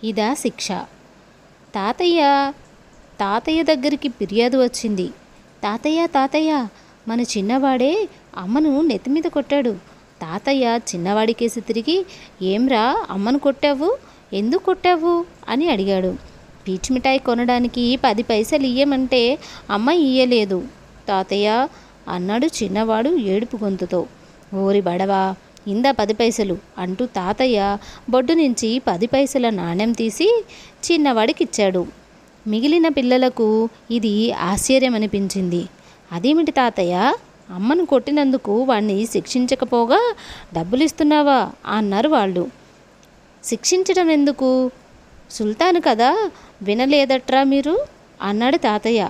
ఇదా శిక్ష తాతయ్య తాతయ్య దగ్గరికి ఫిర్యాదు వచ్చింది తాతయ్య తాతయ్య మన చిన్నవాడే అమ్మను నెత్తి మీద కొట్టాడు తాతయ్య చిన్నవాడి కేసి తిరిగి ఏమ్రా అమ్మను కొట్టావు ఎందుకు కొట్టావు అని అడిగాడు పీచ్ మిఠాయి కొనడానికి పది పైసలు ఇయ్యమంటే అమ్మ ఇయ్యలేదు తాతయ్య అన్నాడు చిన్నవాడు ఏడుపు గొంతుతో ఓరి బడవా ఇందా పది పైసలు అంటూ తాతయ్య బొడ్డు నుంచి పది పైసల నాణెం తీసి చిన్నవాడికిచ్చాడు మిగిలిన పిల్లలకు ఇది ఆశ్చర్యం అనిపించింది అదేమిటి తాతయ్య అమ్మను కొట్టినందుకు వాణ్ణి శిక్షించకపోగా డబ్బులు ఇస్తున్నావా అన్నారు వాళ్ళు శిక్షించడం ఎందుకు సుల్తాను కదా వినలేదట్రా మీరు అన్నాడు తాతయ్య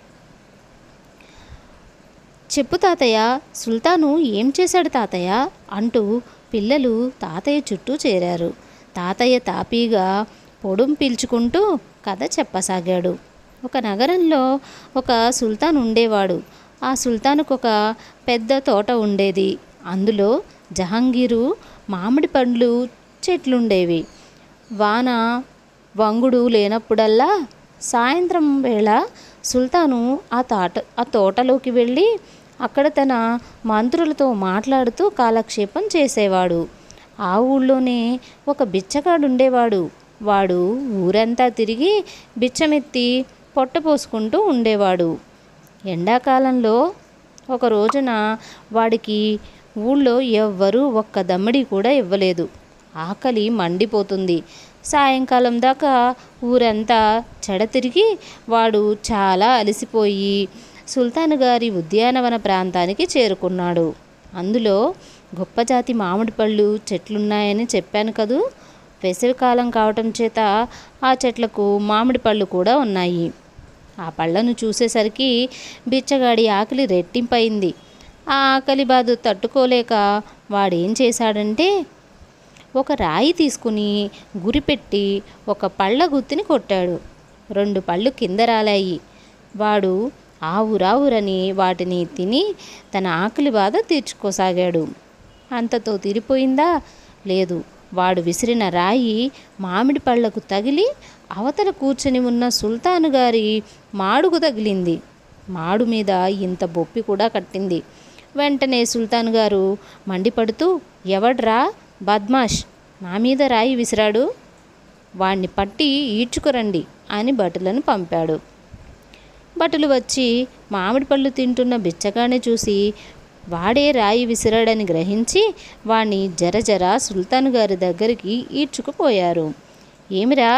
చెప్పు తాతయ్య సుల్తాను ఏం చేశాడు తాతయ్య అంటూ పిల్లలు తాతయ్య చుట్టూ చేరారు తాతయ్య తాపీగా పొడుం పీల్చుకుంటూ కథ చెప్పసాగాడు ఒక నగరంలో ఒక సుల్తాన్ ఉండేవాడు ఆ సుల్తానుకు ఒక పెద్ద తోట ఉండేది అందులో జహాంగీరు మామిడి పండ్లు చెట్లుండేవి వాన వంగుడు లేనప్పుడల్లా సాయంత్రం వేళ సుల్తాను ఆ తోట ఆ తోటలోకి వెళ్ళి అక్కడ తన మంత్రులతో మాట్లాడుతూ కాలక్షేపం చేసేవాడు ఆ ఊళ్ళోనే ఒక బిచ్చగాడు ఉండేవాడు వాడు ఊరంతా తిరిగి బిచ్చమెత్తి పొట్ట పోసుకుంటూ ఉండేవాడు ఎండాకాలంలో ఒక రోజున వాడికి ఊళ్ళో ఎవ్వరూ ఒక్క దమ్మిడి కూడా ఇవ్వలేదు ఆకలి మండిపోతుంది సాయంకాలం దాకా ఊరంతా చెడ తిరిగి వాడు చాలా అలసిపోయి సుల్తాన్ గారి ఉద్యానవన ప్రాంతానికి చేరుకున్నాడు అందులో గొప్ప జాతి మామిడి పళ్ళు చెట్లున్నాయని చెప్పాను కదూ వేసవికాలం కావటం చేత ఆ చెట్లకు మామిడి పళ్ళు కూడా ఉన్నాయి ఆ పళ్ళను చూసేసరికి బిచ్చగాడి ఆకలి రెట్టింపయింది ఆ ఆకలి బాధ తట్టుకోలేక వాడేం చేశాడంటే ఒక రాయి తీసుకుని గురిపెట్టి ఒక పళ్ళ గుత్తిని కొట్టాడు రెండు పళ్ళు కింద రాలాయి వాడు ఆవురావురని వాటిని తిని తన ఆకలి బాధ తీర్చుకోసాగాడు అంతతో తీరిపోయిందా లేదు వాడు విసిరిన రాయి మామిడి పళ్ళకు తగిలి అవతల కూర్చొని ఉన్న సుల్తాను గారి మాడుకు తగిలింది మాడు మీద ఇంత బొప్పి కూడా కట్టింది వెంటనే సుల్తాన్ గారు మండిపడుతూ ఎవడ్రా బద్మాష్ నా మీద రాయి విసిరాడు వాణ్ణి పట్టి ఈడ్చుకురండి అని భటులను పంపాడు భటులు వచ్చి మామిడి పళ్ళు తింటున్న బిచ్చగాన్ని చూసి వాడే రాయి విసిరాడని గ్రహించి వాణ్ణి జర జర సుల్తాన్ గారి దగ్గరికి ఈడ్చుకుపోయారు ఏమిరా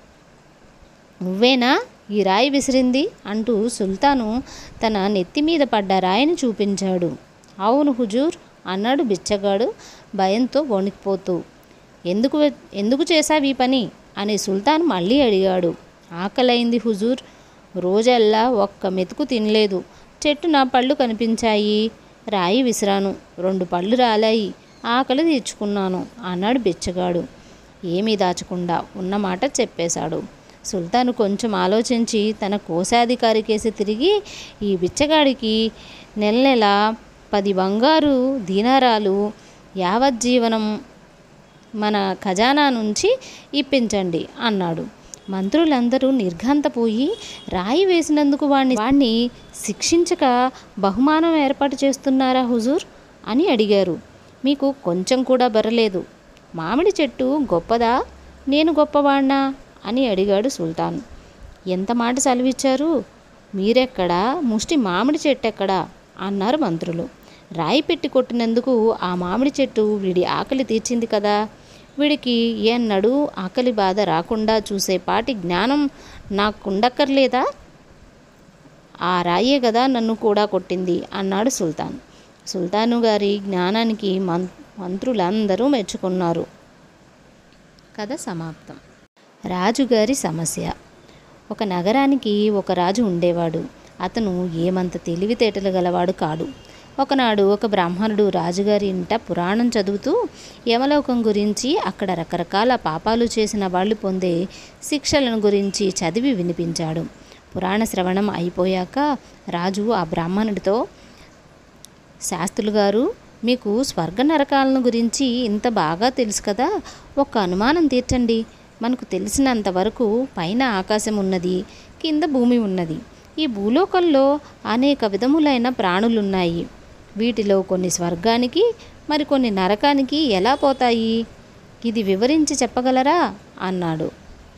నువ్వేనా ఈ రాయి విసిరింది అంటూ సుల్తాను తన నెత్తి మీద పడ్డ రాయిని చూపించాడు అవును హుజూర్ అన్నాడు బిచ్చగాడు భయంతో వణికిపోతూ ఎందుకు వె- ఎందుకు చేశావు ఈ పని అని సుల్తాన్ మళ్ళీ అడిగాడు ఆకలైంది హుజూర్ రోజల్లా ఒక్క మెతుకు తినలేదు చెట్టు నా పళ్ళు కనిపించాయి రాయి విసిరాను రెండు పళ్ళు రాలాయి ఆకలి తీర్చుకున్నాను అన్నాడు బిచ్చగాడు ఏమీ దాచకుండా ఉన్నమాట చెప్పేశాడు సుల్తాను కొంచెం ఆలోచించి తన కోశాధికారి కేసి తిరిగి ఈ బిచ్చగాడికి నెల నెల పది బంగారు దీనారాలు యావజ్జీవనం మన ఖజానా నుంచి ఇప్పించండి అన్నాడు మంత్రులందరూ నిర్ఘాంతపోయి రాయి వేసినందుకు వాణ్ణి వాణ్ణి శిక్షించక బహుమానం ఏర్పాటు చేస్తున్నారా హుజూర్ అని అడిగారు మీకు కొంచెం కూడా బెరలేదు మామిడి చెట్టు గొప్పదా నేను గొప్పవాణ్ణా అని అడిగాడు సుల్తాన్ ఎంత మాట సెలవిచ్చారు మీరెక్కడా ముష్టి మామిడి చెట్టు ఎక్కడా అన్నారు మంత్రులు రాయి పెట్టి కొట్టినందుకు ఆ మామిడి చెట్టు వీడి ఆకలి తీర్చింది కదా వీడికి ఎన్నడూ ఆకలి బాధ రాకుండా చూసే పాటి జ్ఞానం నాకుండక్కర్లేదా ఆ రాయే కదా నన్ను కూడా కొట్టింది అన్నాడు సుల్తాన్ సుల్తాను గారి జ్ఞానానికి మం మంత్రులందరూ మెచ్చుకున్నారు కథ సమాప్తం రాజుగారి సమస్య ఒక నగరానికి ఒక రాజు ఉండేవాడు అతను ఏమంత తెలివితేటలు గలవాడు కాడు ఒకనాడు ఒక బ్రాహ్మణుడు రాజుగారి ఇంట పురాణం చదువుతూ యమలోకం గురించి అక్కడ రకరకాల పాపాలు చేసిన వాళ్ళు పొందే శిక్షలను గురించి చదివి వినిపించాడు పురాణ శ్రవణం అయిపోయాక రాజు ఆ బ్రాహ్మణుడితో శాస్త్రులు గారు మీకు స్వర్గ నరకాలను గురించి ఇంత బాగా తెలుసు కదా ఒక అనుమానం తీర్చండి మనకు తెలిసినంత వరకు పైన ఆకాశం ఉన్నది కింద భూమి ఉన్నది ఈ భూలోకంలో అనేక విధములైన ప్రాణులున్నాయి వీటిలో కొన్ని స్వర్గానికి మరికొన్ని నరకానికి ఎలా పోతాయి ఇది వివరించి చెప్పగలరా అన్నాడు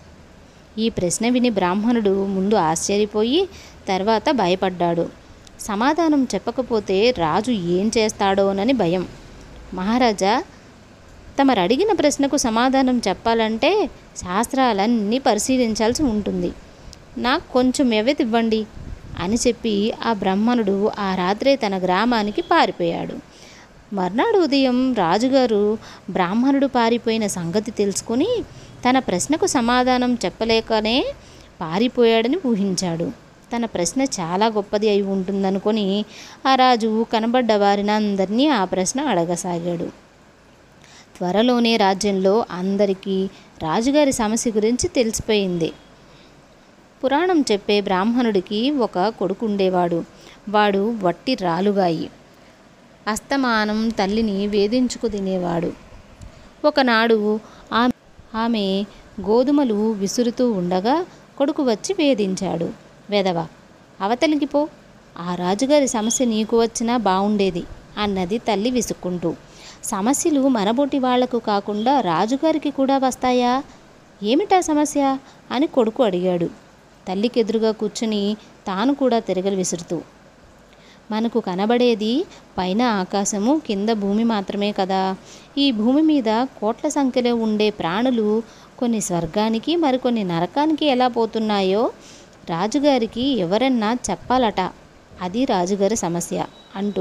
ఈ ప్రశ్న విని బ్రాహ్మణుడు ముందు ఆశ్చర్యపోయి తర్వాత భయపడ్డాడు సమాధానం చెప్పకపోతే రాజు ఏం చేస్తాడోనని భయం మహారాజా తమరు అడిగిన ప్రశ్నకు సమాధానం చెప్పాలంటే శాస్త్రాలన్నీ పరిశీలించాల్సి ఉంటుంది నాకు కొంచెం వ్యవధి ఇవ్వండి అని చెప్పి ఆ బ్రాహ్మణుడు ఆ రాత్రే తన గ్రామానికి పారిపోయాడు మర్నాడు ఉదయం రాజుగారు బ్రాహ్మణుడు పారిపోయిన సంగతి తెలుసుకుని తన ప్రశ్నకు సమాధానం చెప్పలేకనే పారిపోయాడని ఊహించాడు తన ప్రశ్న చాలా గొప్పది అయి ఉంటుందనుకొని ఆ రాజు కనబడ్డ వారిని అందరినీ ఆ ప్రశ్న అడగసాగాడు త్వరలోనే రాజ్యంలో అందరికీ రాజుగారి సమస్య గురించి తెలిసిపోయింది పురాణం చెప్పే బ్రాహ్మణుడికి ఒక కొడుకు ఉండేవాడు వాడు వట్టి రాలుగాయి అస్తమానం తల్లిని వేధించుకు తినేవాడు ఒకనాడు ఆమె ఆమె గోధుమలు విసురుతూ ఉండగా కొడుకు వచ్చి వేధించాడు వెదవ అవతలికి పో ఆ రాజుగారి సమస్య నీకు వచ్చినా బాగుండేది అన్నది తల్లి విసుక్కుంటూ సమస్యలు మనబోటి వాళ్లకు కాకుండా రాజుగారికి కూడా వస్తాయా ఏమిటా సమస్య అని కొడుకు అడిగాడు తల్లికి ఎదురుగా కూర్చుని తాను కూడా తిరగలు విసురుతూ మనకు కనబడేది పైన ఆకాశము కింద భూమి మాత్రమే కదా ఈ భూమి మీద కోట్ల సంఖ్యలో ఉండే ప్రాణులు కొన్ని స్వర్గానికి మరికొన్ని నరకానికి ఎలా పోతున్నాయో రాజుగారికి ఎవరన్నా చెప్పాలట అది రాజుగారి సమస్య అంటూ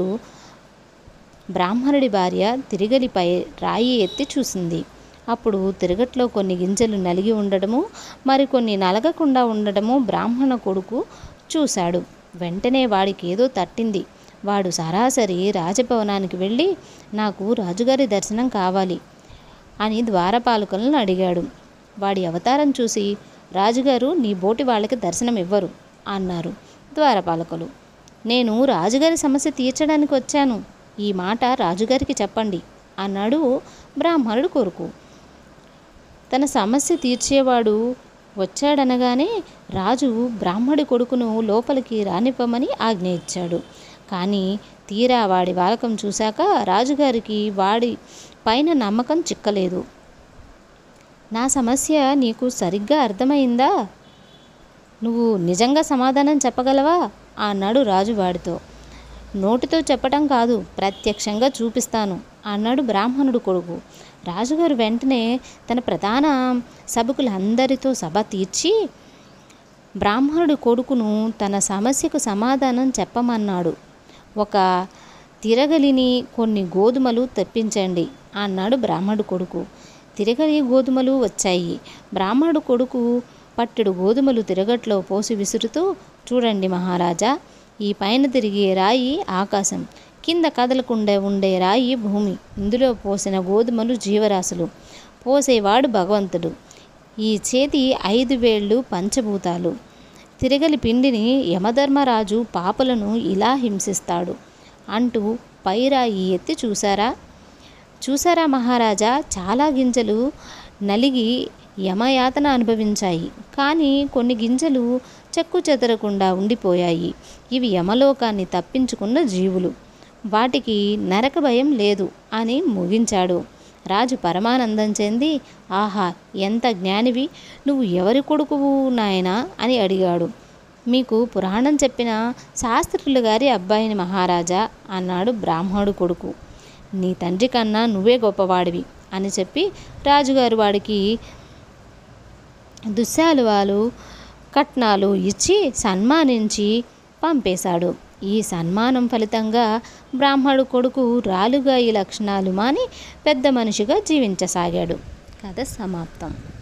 బ్రాహ్మణుడి భార్య తిరిగలిపై రాయి ఎత్తి చూసింది అప్పుడు తిరగట్లో కొన్ని గింజలు నలిగి ఉండడము మరికొన్ని నలగకుండా ఉండడము బ్రాహ్మణ కొడుకు చూశాడు వెంటనే వాడికి ఏదో తట్టింది వాడు సరాసరి రాజభవనానికి వెళ్ళి నాకు రాజుగారి దర్శనం కావాలి అని ద్వారపాలకులను అడిగాడు వాడి అవతారం చూసి రాజుగారు నీ బోటి వాళ్ళకి దర్శనం ఇవ్వరు అన్నారు ద్వారపాలకులు నేను రాజుగారి సమస్య తీర్చడానికి వచ్చాను ఈ మాట రాజుగారికి చెప్పండి అన్నాడు బ్రాహ్మణుడు కొడుకు తన సమస్య తీర్చేవాడు వచ్చాడనగానే రాజు బ్రాహ్మడి కొడుకును లోపలికి రానివ్వమని ఆజ్ఞ ఇచ్చాడు కానీ తీరా వాడి వాలకం చూశాక రాజుగారికి వాడి పైన నమ్మకం చిక్కలేదు నా సమస్య నీకు సరిగ్గా అర్థమైందా నువ్వు నిజంగా సమాధానం చెప్పగలవా అన్నాడు రాజు వాడితో నోటితో చెప్పటం కాదు ప్రత్యక్షంగా చూపిస్తాను అన్నాడు బ్రాహ్మణుడు కొడుకు రాజుగారు వెంటనే తన ప్రధాన సభకులందరితో సభ తీర్చి బ్రాహ్మణుడి కొడుకును తన సమస్యకు సమాధానం చెప్పమన్నాడు ఒక తిరగలిని కొన్ని గోధుమలు తెప్పించండి అన్నాడు బ్రాహ్మణుడు కొడుకు తిరగలి గోధుమలు వచ్చాయి బ్రాహ్మణుడు కొడుకు పట్టెడు గోధుమలు తిరగట్లో పోసి విసురుతూ చూడండి మహారాజా ఈ పైన తిరిగే రాయి ఆకాశం కింద కదలకుండా ఉండే రాయి భూమి ఇందులో పోసిన గోధుమలు జీవరాశులు పోసేవాడు భగవంతుడు ఈ చేతి ఐదు వేళ్ళు పంచభూతాలు తిరగలి పిండిని యమధర్మరాజు పాపలను ఇలా హింసిస్తాడు అంటూ పైరాయి ఎత్తి చూసారా చూసారా మహారాజా చాలా గింజలు నలిగి యమయాతన అనుభవించాయి కానీ కొన్ని గింజలు చెక్కు చెదరకుండా ఉండిపోయాయి ఇవి యమలోకాన్ని తప్పించుకున్న జీవులు వాటికి నరక భయం లేదు అని ముగించాడు రాజు పరమానందం చెంది ఆహా ఎంత జ్ఞానివి నువ్వు ఎవరి కొడుకువు నాయనా అని అడిగాడు మీకు పురాణం చెప్పిన శాస్త్రులు గారి అబ్బాయిని మహారాజా అన్నాడు బ్రాహ్మణుడు కొడుకు నీ తండ్రి కన్నా నువ్వే గొప్పవాడివి అని చెప్పి రాజుగారు వాడికి దుశ్శాలువాలు కట్నాలు ఇచ్చి సన్మానించి పంపేశాడు ఈ సన్మానం ఫలితంగా బ్రాహ్మడు కొడుకు రాలుగా ఈ లక్షణాలు మాని పెద్ద మనిషిగా జీవించసాగాడు కథ సమాప్తం